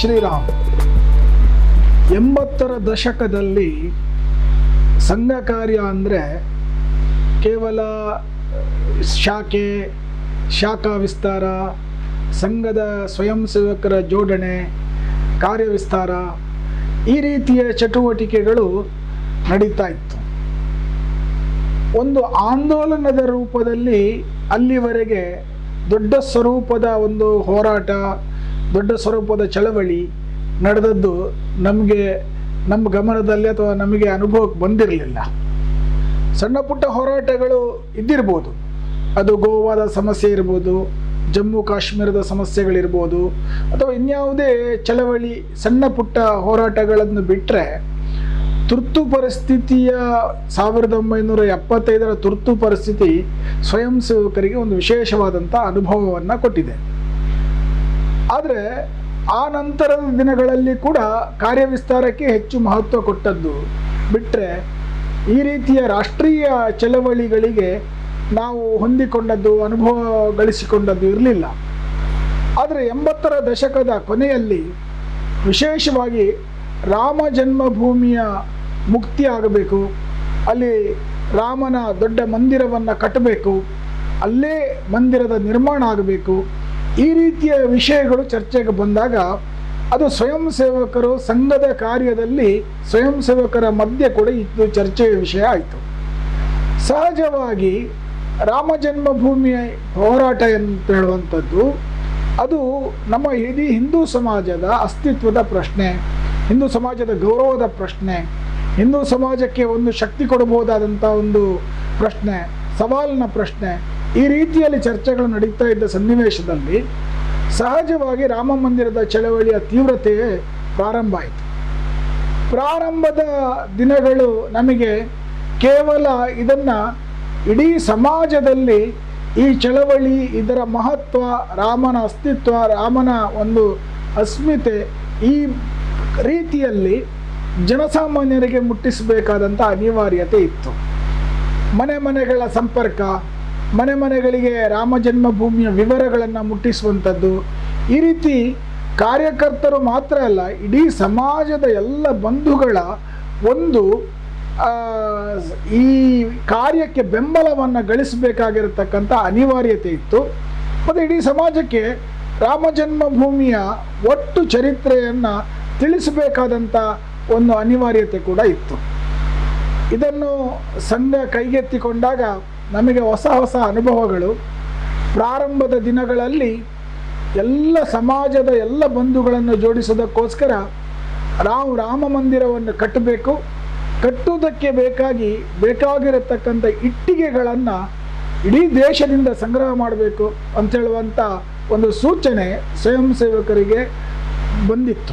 ಶ್ರೀರಾಮ್ ಎಂಬತ್ತರ ದಶಕದಲ್ಲಿ ಸಂಘ ಕಾರ್ಯ ಅಂದರೆ ಕೇವಲ ಶಾಖೆ ಶಾಖಾ ವಿಸ್ತಾರ ಸಂಘದ ಸ್ವಯಂ ಸೇವಕರ ಜೋಡಣೆ ಕಾರ್ಯವಿಸ್ತಾರ ಈ ರೀತಿಯ ಚಟುವಟಿಕೆಗಳು ನಡೀತಾ ಇತ್ತು ಒಂದು ಆಂದೋಲನದ ರೂಪದಲ್ಲಿ ಅಲ್ಲಿವರೆಗೆ ದೊಡ್ಡ ಸ್ವರೂಪದ ಒಂದು ಹೋರಾಟ ದೊಡ್ಡ ಸ್ವರೂಪದ ಚಳವಳಿ ನಡೆದದ್ದು ನಮಗೆ ನಮ್ಮ ಗಮನದಲ್ಲಿ ಅಥವಾ ನಮಗೆ ಅನುಭವಕ್ಕೆ ಬಂದಿರಲಿಲ್ಲ ಸಣ್ಣ ಪುಟ್ಟ ಹೋರಾಟಗಳು ಇದ್ದಿರ್ಬೋದು ಅದು ಗೋವಾದ ಸಮಸ್ಯೆ ಇರ್ಬೋದು ಜಮ್ಮು ಕಾಶ್ಮೀರದ ಸಮಸ್ಯೆಗಳಿರ್ಬೋದು ಅಥವಾ ಇನ್ಯಾವುದೇ ಚಳವಳಿ ಸಣ್ಣ ಪುಟ್ಟ ಹೋರಾಟಗಳನ್ನು ಬಿಟ್ಟರೆ ತುರ್ತು ಪರಿಸ್ಥಿತಿಯ ಸಾವಿರದ ಒಂಬೈನೂರ ಎಪ್ಪತ್ತೈದರ ತುರ್ತು ಪರಿಸ್ಥಿತಿ ಸ್ವಯಂ ಸೇವಕರಿಗೆ ಒಂದು ವಿಶೇಷವಾದಂಥ ಅನುಭವವನ್ನು ಕೊಟ್ಟಿದೆ ಆದರೆ ಆ ನಂತರದ ದಿನಗಳಲ್ಲಿ ಕೂಡ ಕಾರ್ಯವಿಸ್ತಾರಕ್ಕೆ ಹೆಚ್ಚು ಮಹತ್ವ ಕೊಟ್ಟದ್ದು ಬಿಟ್ಟರೆ ಈ ರೀತಿಯ ರಾಷ್ಟ್ರೀಯ ಚಳವಳಿಗಳಿಗೆ ನಾವು ಹೊಂದಿಕೊಂಡದ್ದು ಅನುಭವ ಗಳಿಸಿಕೊಂಡದ್ದು ಇರಲಿಲ್ಲ ಆದರೆ ಎಂಬತ್ತರ ದಶಕದ ಕೊನೆಯಲ್ಲಿ ವಿಶೇಷವಾಗಿ ರಾಮ ಜನ್ಮಭೂಮಿಯ ಮುಕ್ತಿ ಆಗಬೇಕು ಅಲ್ಲಿ ರಾಮನ ದೊಡ್ಡ ಮಂದಿರವನ್ನು ಕಟ್ಟಬೇಕು ಅಲ್ಲೇ ಮಂದಿರದ ನಿರ್ಮಾಣ ಆಗಬೇಕು ಈ ರೀತಿಯ ವಿಷಯಗಳು ಚರ್ಚೆಗೆ ಬಂದಾಗ ಅದು ಸ್ವಯಂ ಸೇವಕರು ಸಂಘದ ಕಾರ್ಯದಲ್ಲಿ ಸ್ವಯಂ ಸೇವಕರ ಮಧ್ಯೆ ಕೂಡ ಇದು ಚರ್ಚೆಯ ವಿಷಯ ಆಯಿತು ಸಹಜವಾಗಿ ರಾಮ ಜನ್ಮಭೂಮಿಯ ಹೋರಾಟ ಅಂತ ಹೇಳುವಂಥದ್ದು ಅದು ನಮ್ಮ ಇಡೀ ಹಿಂದೂ ಸಮಾಜದ ಅಸ್ತಿತ್ವದ ಪ್ರಶ್ನೆ ಹಿಂದೂ ಸಮಾಜದ ಗೌರವದ ಪ್ರಶ್ನೆ ಹಿಂದೂ ಸಮಾಜಕ್ಕೆ ಒಂದು ಶಕ್ತಿ ಕೊಡಬಹುದಾದಂಥ ಒಂದು ಪ್ರಶ್ನೆ ಸವಾಲಿನ ಪ್ರಶ್ನೆ ಈ ರೀತಿಯಲ್ಲಿ ಚರ್ಚೆಗಳು ನಡೀತಾ ಇದ್ದ ಸನ್ನಿವೇಶದಲ್ಲಿ ಸಹಜವಾಗಿ ರಾಮ ಮಂದಿರದ ಚಳವಳಿಯ ತೀವ್ರತೆ ಪ್ರಾರಂಭ ಆಯಿತು ಪ್ರಾರಂಭದ ದಿನಗಳು ನಮಗೆ ಕೇವಲ ಇದನ್ನು ಇಡೀ ಸಮಾಜದಲ್ಲಿ ಈ ಚಳವಳಿ ಇದರ ಮಹತ್ವ ರಾಮನ ಅಸ್ತಿತ್ವ ರಾಮನ ಒಂದು ಅಸ್ಮಿತೆ ಈ ರೀತಿಯಲ್ಲಿ ಜನಸಾಮಾನ್ಯರಿಗೆ ಮುಟ್ಟಿಸಬೇಕಾದಂಥ ಅನಿವಾರ್ಯತೆ ಇತ್ತು ಮನೆ ಮನೆಗಳ ಸಂಪರ್ಕ ಮನೆ ಮನೆಗಳಿಗೆ ರಾಮ ಜನ್ಮಭೂಮಿಯ ವಿವರಗಳನ್ನು ಮುಟ್ಟಿಸುವಂಥದ್ದು ಈ ರೀತಿ ಕಾರ್ಯಕರ್ತರು ಮಾತ್ರ ಅಲ್ಲ ಇಡೀ ಸಮಾಜದ ಎಲ್ಲ ಬಂಧುಗಳ ಒಂದು ಆ, ಈ ಕಾರ್ಯಕ್ಕೆ ಬೆಂಬಲವನ್ನು ಗಳಿಸಬೇಕಾಗಿರತಕ್ಕಂಥ ಅನಿವಾರ್ಯತೆ ಇತ್ತು ಮತ್ತು ಇಡೀ ಸಮಾಜಕ್ಕೆ ರಾಮ ಜನ್ಮಭೂಮಿಯ ಒಟ್ಟು ಚರಿತ್ರೆಯನ್ನು ತಿಳಿಸಬೇಕಾದಂಥ ಒಂದು ಅನಿವಾರ್ಯತೆ ಕೂಡ ಇತ್ತು ಇದನ್ನು ಸಂಘ ಕೈಗೆತ್ತಿಕೊಂಡಾಗ ನಮಗೆ ಹೊಸ ಹೊಸ ಅನುಭವಗಳು ಪ್ರಾರಂಭದ ದಿನಗಳಲ್ಲಿ ಎಲ್ಲ ಸಮಾಜದ ಎಲ್ಲ ಬಂಧುಗಳನ್ನು ಜೋಡಿಸೋದಕ್ಕೋಸ್ಕರ ನಾವು ರಾಮ ಮಂದಿರವನ್ನು ಕಟ್ಟಬೇಕು ಕಟ್ಟುವುದಕ್ಕೆ ಬೇಕಾಗಿ ಬೇಕಾಗಿರತಕ್ಕಂಥ ಇಟ್ಟಿಗೆಗಳನ್ನು ಇಡೀ ದೇಶದಿಂದ ಸಂಗ್ರಹ ಮಾಡಬೇಕು ಅಂತ ಹೇಳುವಂಥ ಒಂದು ಸೂಚನೆ ಸ್ವಯಂ ಸೇವಕರಿಗೆ ಬಂದಿತ್ತು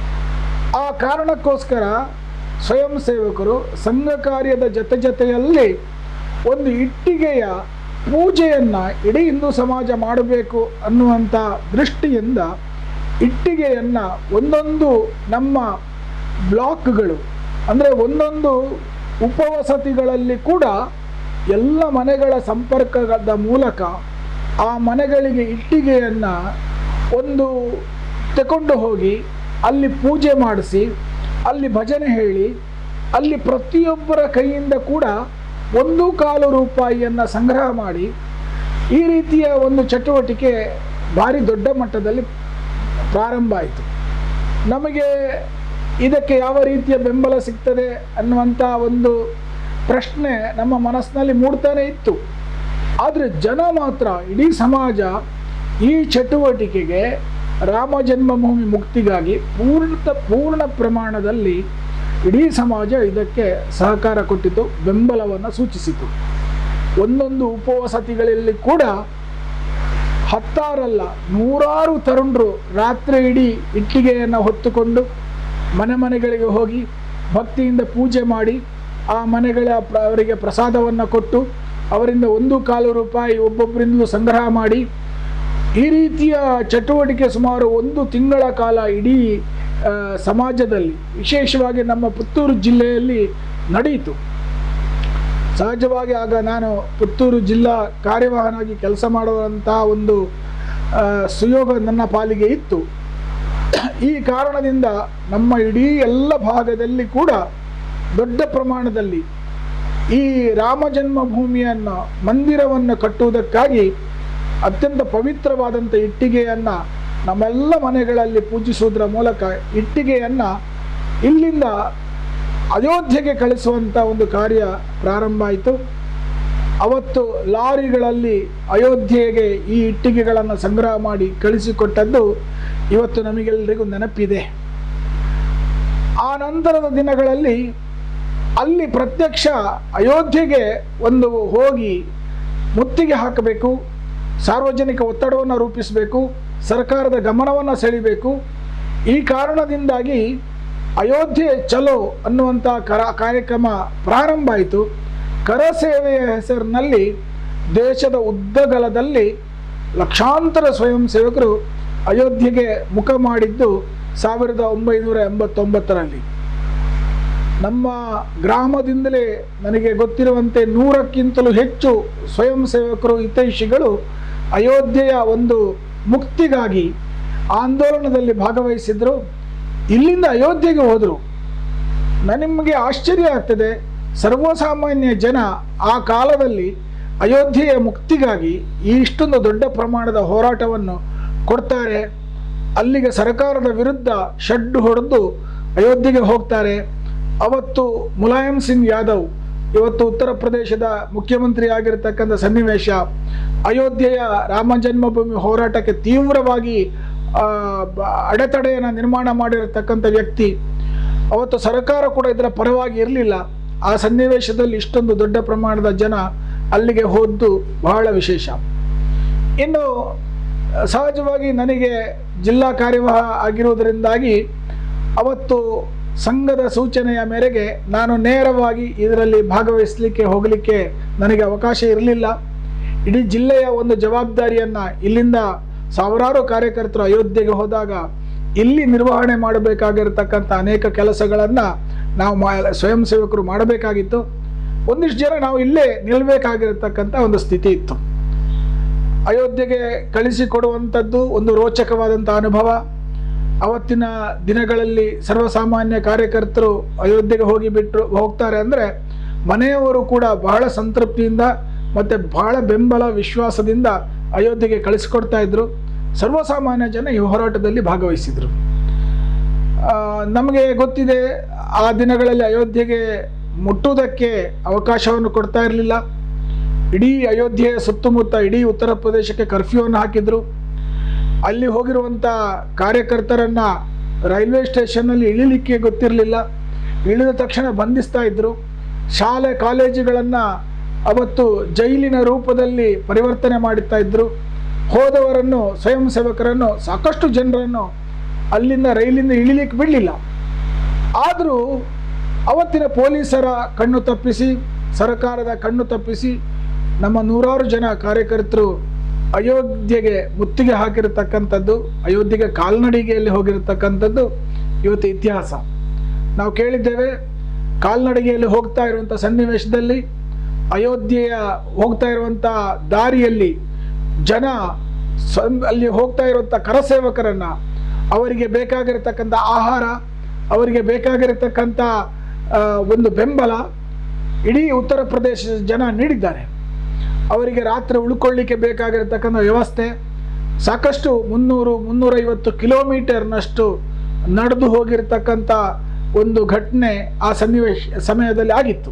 ಆ ಕಾರಣಕ್ಕೋಸ್ಕರ ಸ್ವಯಂ ಸೇವಕರು ಸಂಘ ಕಾರ್ಯದ ಜೊತೆ ಜೊತೆಯಲ್ಲಿ ಒಂದು ಇಟ್ಟಿಗೆಯ ಪೂಜೆಯನ್ನು ಇಡೀ ಹಿಂದೂ ಸಮಾಜ ಮಾಡಬೇಕು ಅನ್ನುವಂಥ ದೃಷ್ಟಿಯಿಂದ ಇಟ್ಟಿಗೆಯನ್ನು ಒಂದೊಂದು ನಮ್ಮ ಬ್ಲಾಕ್ಗಳು ಅಂದರೆ ಒಂದೊಂದು ಉಪವಸತಿಗಳಲ್ಲಿ ಕೂಡ ಎಲ್ಲ ಮನೆಗಳ ಸಂಪರ್ಕದ ಮೂಲಕ ಆ ಮನೆಗಳಿಗೆ ಇಟ್ಟಿಗೆಯನ್ನು ಒಂದು ತಗೊಂಡು ಹೋಗಿ ಅಲ್ಲಿ ಪೂಜೆ ಮಾಡಿಸಿ ಅಲ್ಲಿ ಭಜನೆ ಹೇಳಿ ಅಲ್ಲಿ ಪ್ರತಿಯೊಬ್ಬರ ಕೈಯಿಂದ ಕೂಡ ಒಂದು ಕಾಲು ರೂಪಾಯಿಯನ್ನು ಸಂಗ್ರಹ ಮಾಡಿ ಈ ರೀತಿಯ ಒಂದು ಚಟುವಟಿಕೆ ಭಾರಿ ದೊಡ್ಡ ಮಟ್ಟದಲ್ಲಿ ಪ್ರಾರಂಭ ಆಯಿತು ನಮಗೆ ಇದಕ್ಕೆ ಯಾವ ರೀತಿಯ ಬೆಂಬಲ ಸಿಗ್ತದೆ ಅನ್ನುವಂಥ ಒಂದು ಪ್ರಶ್ನೆ ನಮ್ಮ ಮನಸ್ಸಿನಲ್ಲಿ ಮೂಡ್ತಾನೆ ಇತ್ತು ಆದರೆ ಜನ ಮಾತ್ರ ಇಡೀ ಸಮಾಜ ಈ ಚಟುವಟಿಕೆಗೆ ರಾಮ ಜನ್ಮಭೂಮಿ ಮುಕ್ತಿಗಾಗಿ ಪೂರ್ಣ ಪೂರ್ಣ ಪ್ರಮಾಣದಲ್ಲಿ ಇಡೀ ಸಮಾಜ ಇದಕ್ಕೆ ಸಹಕಾರ ಕೊಟ್ಟಿತು ಬೆಂಬಲವನ್ನು ಸೂಚಿಸಿತು ಒಂದೊಂದು ಉಪವಸತಿಗಳಲ್ಲಿ ಕೂಡ ಹತ್ತಾರಲ್ಲ ನೂರಾರು ತರುಣರು ರಾತ್ರಿ ಇಡೀ ಇಟ್ಟಿಗೆಯನ್ನು ಹೊತ್ತುಕೊಂಡು ಮನೆ ಮನೆಗಳಿಗೆ ಹೋಗಿ ಭಕ್ತಿಯಿಂದ ಪೂಜೆ ಮಾಡಿ ಆ ಮನೆಗಳ ಪ್ರ ಅವರಿಗೆ ಪ್ರಸಾದವನ್ನು ಕೊಟ್ಟು ಅವರಿಂದ ಒಂದು ಕಾಲು ರೂಪಾಯಿ ಒಬ್ಬೊಬ್ಬರಿಂದಲೂ ಸಂಗ್ರಹ ಮಾಡಿ ಈ ರೀತಿಯ ಚಟುವಟಿಕೆ ಸುಮಾರು ಒಂದು ತಿಂಗಳ ಕಾಲ ಇಡೀ ಆ, ಸಮಾಜದಲ್ಲಿ ವಿಶೇಷವಾಗಿ ನಮ್ಮ ಪುತ್ತೂರು ಜಿಲ್ಲೆಯಲ್ಲಿ ನಡೆಯಿತು ಸಹಜವಾಗಿ ಆಗ ನಾನು ಪುತ್ತೂರು ಜಿಲ್ಲಾ ಕಾರ್ಯವಾಹನಾಗಿ ಕೆಲಸ ಮಾಡುವಂತಹ ಒಂದು ಆ, ಸುಯೋಗ ನನ್ನ ಪಾಲಿಗೆ ಇತ್ತು ಈ ಕಾರಣದಿಂದ ನಮ್ಮ ಇಡೀ ಎಲ್ಲ ಭಾಗದಲ್ಲಿ ಕೂಡ ದೊಡ್ಡ ಪ್ರಮಾಣದಲ್ಲಿ ಈ ರಾಮ ಜನ್ಮಭೂಮಿಯನ್ನು ಮಂದಿರವನ್ನು ಕಟ್ಟುವುದಕ್ಕಾಗಿ ಅತ್ಯಂತ ಪವಿತ್ರವಾದಂಥ ಇಟ್ಟಿಗೆಯನ್ನು ನಮ್ಮೆಲ್ಲ ಮನೆಗಳಲ್ಲಿ ಪೂಜಿಸುವುದರ ಮೂಲಕ ಇಟ್ಟಿಗೆಯನ್ನು ಇಲ್ಲಿಂದ ಅಯೋಧ್ಯೆಗೆ ಕಳಿಸುವಂಥ ಒಂದು ಕಾರ್ಯ ಪ್ರಾರಂಭ ಆಯಿತು ಅವತ್ತು ಲಾರಿಗಳಲ್ಲಿ ಅಯೋಧ್ಯೆಗೆ ಈ ಇಟ್ಟಿಗೆಗಳನ್ನು ಸಂಗ್ರಹ ಮಾಡಿ ಕಳಿಸಿಕೊಟ್ಟದ್ದು ಇವತ್ತು ನಮಗೆಲ್ಲರಿಗೂ ನೆನಪಿದೆ ಆ ನಂತರದ ದಿನಗಳಲ್ಲಿ ಅಲ್ಲಿ ಪ್ರತ್ಯಕ್ಷ ಅಯೋಧ್ಯೆಗೆ ಒಂದು ಹೋಗಿ ಮುತ್ತಿಗೆ ಹಾಕಬೇಕು ಸಾರ್ವಜನಿಕ ಒತ್ತಡವನ್ನು ರೂಪಿಸಬೇಕು ಸರ್ಕಾರದ ಗಮನವನ್ನು ಸೆಳಿಬೇಕು ಈ ಕಾರಣದಿಂದಾಗಿ ಅಯೋಧ್ಯೆ ಚಲೋ ಅನ್ನುವಂಥ ಕರ ಕಾರ್ಯಕ್ರಮ ಪ್ರಾರಂಭ ಆಯಿತು ಕರಸೇವೆಯ ಹೆಸರಿನಲ್ಲಿ ದೇಶದ ಉದ್ದಗಲದಲ್ಲಿ ಲಕ್ಷಾಂತರ ಸ್ವಯಂ ಸೇವಕರು ಅಯೋಧ್ಯೆಗೆ ಮುಖ ಮಾಡಿದ್ದು ಸಾವಿರದ ಒಂಬೈನೂರ ಎಂಬತ್ತೊಂಬತ್ತರಲ್ಲಿ ನಮ್ಮ ಗ್ರಾಮದಿಂದಲೇ ನನಗೆ ಗೊತ್ತಿರುವಂತೆ ನೂರಕ್ಕಿಂತಲೂ ಹೆಚ್ಚು ಸ್ವಯಂ ಸೇವಕರು ಹಿತೈಷಿಗಳು ಅಯೋಧ್ಯೆಯ ಒಂದು ಮುಕ್ತಿಗಾಗಿ ಆಂದೋಲನದಲ್ಲಿ ಭಾಗವಹಿಸಿದ್ರು ಇಲ್ಲಿಂದ ಅಯೋಧ್ಯೆಗೆ ಹೋದರು ನಿಮಗೆ ಆಶ್ಚರ್ಯ ಆಗ್ತದೆ ಸರ್ವಸಾಮಾನ್ಯ ಜನ ಆ ಕಾಲದಲ್ಲಿ ಅಯೋಧ್ಯೆಯ ಮುಕ್ತಿಗಾಗಿ ಈ ಇಷ್ಟೊಂದು ದೊಡ್ಡ ಪ್ರಮಾಣದ ಹೋರಾಟವನ್ನು ಕೊಡ್ತಾರೆ ಅಲ್ಲಿಗೆ ಸರ್ಕಾರದ ವಿರುದ್ಧ ಶಡ್ಡು ಹೊಡೆದು ಅಯೋಧ್ಯೆಗೆ ಹೋಗ್ತಾರೆ ಅವತ್ತು ಮುಲಾಯಂ ಸಿಂಗ್ ಯಾದವ್ ಇವತ್ತು ಉತ್ತರ ಪ್ರದೇಶದ ಮುಖ್ಯಮಂತ್ರಿ ಆಗಿರತಕ್ಕಂಥ ಸನ್ನಿವೇಶ ಅಯೋಧ್ಯೆಯ ರಾಮ ಜನ್ಮಭೂಮಿ ಹೋರಾಟಕ್ಕೆ ತೀವ್ರವಾಗಿ ಆ, ಬ- ಅಡೆತಡೆಯನ್ನು ನಿರ್ಮಾಣ ಮಾಡಿರತಕ್ಕಂಥ ವ್ಯಕ್ತಿ ಅವತ್ತು ಸರ್ಕಾರ ಕೂಡ ಇದರ ಪರವಾಗಿ ಇರಲಿಲ್ಲ ಆ ಸನ್ನಿವೇಶದಲ್ಲಿ ಇಷ್ಟೊಂದು ದೊಡ್ಡ ಪ್ರಮಾಣದ ಜನ ಅಲ್ಲಿಗೆ ಹೋದ್ದು ಬಹಳ ವಿಶೇಷ ಇನ್ನು ಸಹಜವಾಗಿ ನನಗೆ ಜಿಲ್ಲಾ ಕಾರ್ಯವಾಹ ಆಗಿರುವುದರಿಂದಾಗಿ ಅವತ್ತು ಸಂಘದ ಸೂಚನೆಯ ಮೇರೆಗೆ ನಾನು ನೇರವಾಗಿ ಇದರಲ್ಲಿ ಭಾಗವಹಿಸಲಿಕ್ಕೆ ಹೋಗಲಿಕ್ಕೆ ನನಗೆ ಅವಕಾಶ ಇರಲಿಲ್ಲ ಇಡೀ ಜಿಲ್ಲೆಯ ಒಂದು ಜವಾಬ್ದಾರಿಯನ್ನು ಇಲ್ಲಿಂದ ಸಾವಿರಾರು ಕಾರ್ಯಕರ್ತರು ಅಯೋಧ್ಯೆಗೆ ಹೋದಾಗ ಇಲ್ಲಿ ನಿರ್ವಹಣೆ ಮಾಡಬೇಕಾಗಿರತಕ್ಕಂಥ ಅನೇಕ ಕೆಲಸಗಳನ್ನು ನಾವು ಮಾ ಸ್ವಯಂ ಸೇವಕರು ಮಾಡಬೇಕಾಗಿತ್ತು ಒಂದಿಷ್ಟು ಜನ ನಾವು ಇಲ್ಲೇ ನಿಲ್ಲಬೇಕಾಗಿರತಕ್ಕಂಥ ಒಂದು ಸ್ಥಿತಿ ಇತ್ತು ಅಯೋಧ್ಯೆಗೆ ಕಳಿಸಿಕೊಡುವಂಥದ್ದು ಒಂದು ರೋಚಕವಾದಂಥ ಅನುಭವ ಅವತ್ತಿನ ದಿನಗಳಲ್ಲಿ ಸರ್ವಸಾಮಾನ್ಯ ಕಾರ್ಯಕರ್ತರು ಅಯೋಧ್ಯೆಗೆ ಹೋಗಿ ಬಿಟ್ಟು ಹೋಗ್ತಾರೆ ಅಂದರೆ ಮನೆಯವರು ಕೂಡ ಬಹಳ ಸಂತೃಪ್ತಿಯಿಂದ ಮತ್ತು ಬಹಳ ಬೆಂಬಲ ವಿಶ್ವಾಸದಿಂದ ಅಯೋಧ್ಯೆಗೆ ಕಳಿಸಿಕೊಡ್ತಾ ಇದ್ರು ಸರ್ವಸಾಮಾನ್ಯ ಜನ ಈ ಹೋರಾಟದಲ್ಲಿ ಭಾಗವಹಿಸಿದರು ಆ, ನಮಗೆ ಗೊತ್ತಿದೆ ಆ ದಿನಗಳಲ್ಲಿ ಅಯೋಧ್ಯೆಗೆ ಮುಟ್ಟುವುದಕ್ಕೆ ಅವಕಾಶವನ್ನು ಕೊಡ್ತಾ ಇರಲಿಲ್ಲ ಇಡೀ ಅಯೋಧ್ಯೆಯ ಸುತ್ತಮುತ್ತ ಇಡೀ ಉತ್ತರ ಪ್ರದೇಶಕ್ಕೆ ಕರ್ಫ್ಯೂವನ್ನು ಹಾಕಿದ್ರು ಅಲ್ಲಿ ಹೋಗಿರುವಂಥ ಕಾರ್ಯಕರ್ತರನ್ನ ರೈಲ್ವೆ ಸ್ಟೇಷನ್ನಲ್ಲಿ ಇಳಿಲಿಕ್ಕೆ ಗೊತ್ತಿರಲಿಲ್ಲ ಇಳಿದ ತಕ್ಷಣ ಬಂಧಿಸ್ತಾ ಇದ್ರು ಶಾಲೆ ಕಾಲೇಜುಗಳನ್ನು ಅವತ್ತು ಜೈಲಿನ ರೂಪದಲ್ಲಿ ಪರಿವರ್ತನೆ ಮಾಡುತ್ತಾ ಇದ್ರು ಹೋದವರನ್ನು ಸ್ವಯಂ ಸೇವಕರನ್ನು ಸಾಕಷ್ಟು ಜನರನ್ನು ಅಲ್ಲಿಂದ ರೈಲಿಂದ ಇಳಿಲಿಕ್ಕೆ ಬಿಡಲಿಲ್ಲ ಆದರೂ ಅವತ್ತಿನ ಪೊಲೀಸರ ಕಣ್ಣು ತಪ್ಪಿಸಿ ಸರ್ಕಾರದ ಕಣ್ಣು ತಪ್ಪಿಸಿ ನಮ್ಮ ನೂರಾರು ಜನ ಕಾರ್ಯಕರ್ತರು ಅಯೋಧ್ಯೆಗೆ ಮುತ್ತಿಗೆ ಹಾಕಿರತಕ್ಕಂಥದ್ದು ಅಯೋಧ್ಯೆಗೆ ಕಾಲ್ನಡಿಗೆಯಲ್ಲಿ ಹೋಗಿರತಕ್ಕಂಥದ್ದು ಇವತ್ತು ಇತಿಹಾಸ ನಾವು ಕೇಳಿದ್ದೇವೆ ಕಾಲ್ನಡಿಗೆಯಲ್ಲಿ ಹೋಗ್ತಾ ಇರುವಂಥ ಸನ್ನಿವೇಶದಲ್ಲಿ ಅಯೋಧ್ಯೆಯ ಹೋಗ್ತಾ ಇರುವಂಥ ದಾರಿಯಲ್ಲಿ ಜನ ಸ್ವಂ ಅಲ್ಲಿ ಹೋಗ್ತಾ ಇರುವಂಥ ಕರಸೇವಕರನ್ನು ಅವರಿಗೆ ಬೇಕಾಗಿರತಕ್ಕಂಥ ಆಹಾರ ಅವರಿಗೆ ಬೇಕಾಗಿರತಕ್ಕಂಥ ಆ, ಒಂದು ಬೆಂಬಲ ಇಡೀ ಉತ್ತರ ಪ್ರದೇಶದ ಜನ ನೀಡಿದ್ದಾರೆ ಅವರಿಗೆ ರಾತ್ರಿ ಉಳ್ಕೊಳ್ಳಿಕ್ಕೆ ಬೇಕಾಗಿರತಕ್ಕಂಥ ವ್ಯವಸ್ಥೆ ಸಾಕಷ್ಟು ಮುನ್ನೂರು ಮುನ್ನೂರೈವತ್ತು ಕಿಲೋಮೀಟರ್ನಷ್ಟು ನಡೆದು ಹೋಗಿರತಕ್ಕಂಥ ಒಂದು ಘಟನೆ ಆ ಸನ್ನಿವೇಶ ಸಮಯದಲ್ಲಿ ಆಗಿತ್ತು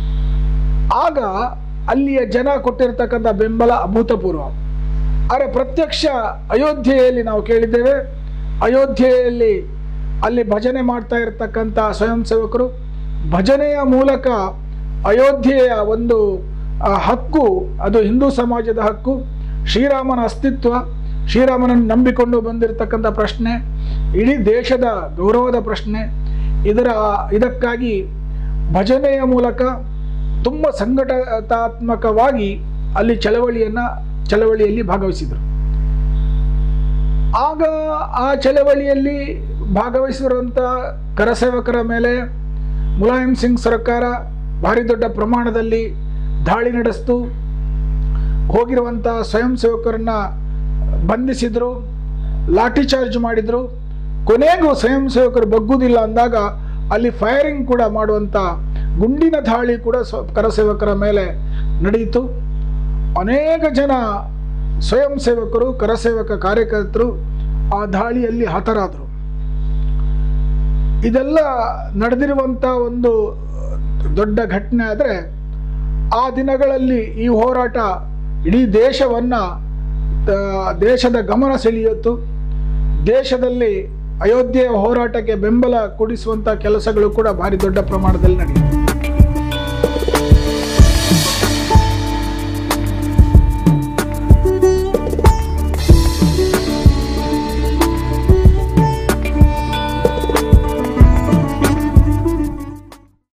ಆಗ ಅಲ್ಲಿಯ ಜನ ಕೊಟ್ಟಿರ್ತಕ್ಕಂಥ ಬೆಂಬಲ ಅಭೂತಪೂರ್ವ ಆದರೆ ಪ್ರತ್ಯಕ್ಷ ಅಯೋಧ್ಯೆಯಲ್ಲಿ ನಾವು ಕೇಳಿದ್ದೇವೆ ಅಯೋಧ್ಯೆಯಲ್ಲಿ ಅಲ್ಲಿ ಭಜನೆ ಮಾಡ್ತಾ ಇರತಕ್ಕಂಥ ಸ್ವಯಂ ಸೇವಕರು ಭಜನೆಯ ಮೂಲಕ ಅಯೋಧ್ಯೆಯ ಒಂದು ಆ, ಹಕ್ಕು ಅದು ಹಿಂದೂ ಸಮಾಜದ ಹಕ್ಕು ಶ್ರೀರಾಮನ ಅಸ್ತಿತ್ವ ಶ್ರೀರಾಮನನ್ನು ನಂಬಿಕೊಂಡು ಬಂದಿರತಕ್ಕಂಥ ಪ್ರಶ್ನೆ ಇಡೀ ದೇಶದ ಗೌರವದ ಪ್ರಶ್ನೆ ಇದರ ಇದಕ್ಕಾಗಿ ಭಜನೆಯ ಮೂಲಕ ತುಂಬ ಸಂಘಟನಾತ್ಮಕವಾಗಿ ಅಲ್ಲಿ ಚಳವಳಿಯನ್ನು ಚಳವಳಿಯಲ್ಲಿ ಭಾಗವಹಿಸಿದರು ಆಗ ಆ ಚಳವಳಿಯಲ್ಲಿ ಭಾಗವಹಿಸಿರುವಂಥ ಕರಸೇವಕರ ಮೇಲೆ ಮುಲಾಯಂ ಸಿಂಗ್ ಸರ್ಕಾರ ಭಾರಿ ದೊಡ್ಡ ಪ್ರಮಾಣದಲ್ಲಿ ದಾಳಿ ನಡೆಸಿತು ಹೋಗಿರುವಂಥ ಸ್ವಯಂ ಸೇವಕರನ್ನ ಬಂಧಿಸಿದರು ಲಾಠಿ ಚಾರ್ಜ್ ಮಾಡಿದರು ಕೊನೆಗೂ ಸ್ವಯಂ ಸೇವಕರು ಬಗ್ಗುವುದಿಲ್ಲ ಅಂದಾಗ ಅಲ್ಲಿ ಫೈರಿಂಗ್ ಕೂಡ ಮಾಡುವಂಥ ಗುಂಡಿನ ದಾಳಿ ಕೂಡ ಸ್ವ ಕರಸೇವಕರ ಮೇಲೆ ನಡೆಯಿತು ಅನೇಕ ಜನ ಸ್ವಯಂ ಸೇವಕರು ಕರಸೇವಕ ಕಾರ್ಯಕರ್ತರು ಆ ದಾಳಿಯಲ್ಲಿ ಹತರಾದರು ಇದೆಲ್ಲ ನಡೆದಿರುವಂಥ ಒಂದು ದೊಡ್ಡ ಘಟನೆ ಆದರೆ ಆ ದಿನಗಳಲ್ಲಿ ಈ ಹೋರಾಟ ಇಡೀ ದೇಶವನ್ನು ದೇಶದ ಗಮನ ಸೆಳೆಯಿತು ದೇಶದಲ್ಲಿ ಅಯೋಧ್ಯೆಯ ಹೋರಾಟಕ್ಕೆ ಬೆಂಬಲ ಕೊಡಿಸುವಂಥ ಕೆಲಸಗಳು ಕೂಡ ಭಾರಿ ದೊಡ್ಡ ಪ್ರಮಾಣದಲ್ಲಿ ನಡೆಯಿತು